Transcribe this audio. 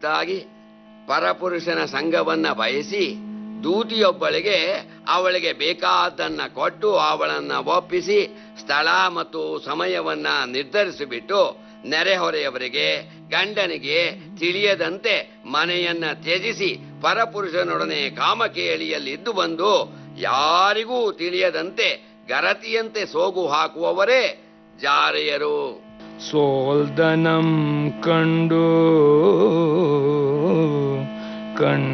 ಆಸಕ್ತಾಗಿ ಪರಪುರುಷನ ಸಂಘವನ್ನ ಬಯಸಿ ದೂತಿಯೊಬ್ಬಳಿಗೆ ಅವಳಿಗೆ ಬೇಕಾದ್ದನ್ನ ಕೊಟ್ಟು ಅವಳನ್ನ ಒಪ್ಪಿಸಿ ಸ್ಥಳ ಮತ್ತು ಸಮಯವನ್ನ ನಿರ್ಧರಿಸಿಬಿಟ್ಟು ನೆರೆಹೊರೆಯವರಿಗೆ ಗಂಡನಿಗೆ ತಿಳಿಯದಂತೆ ಮನೆಯನ್ನ ತ್ಯಜಿಸಿ ಪರಪುರುಷನೊಡನೆ ಕಾಮಕೇಳಿಯಲ್ಲಿದ್ದು ಬಂದು ಯಾರಿಗೂ ತಿಳಿಯದಂತೆ ಗರತಿಯಂತೆ ಸೋಗು ಹಾಕುವವರೇ ಜಾರೆಯರು ಸೋಲ್ದನಂ ಕಂಡು ಕಣ್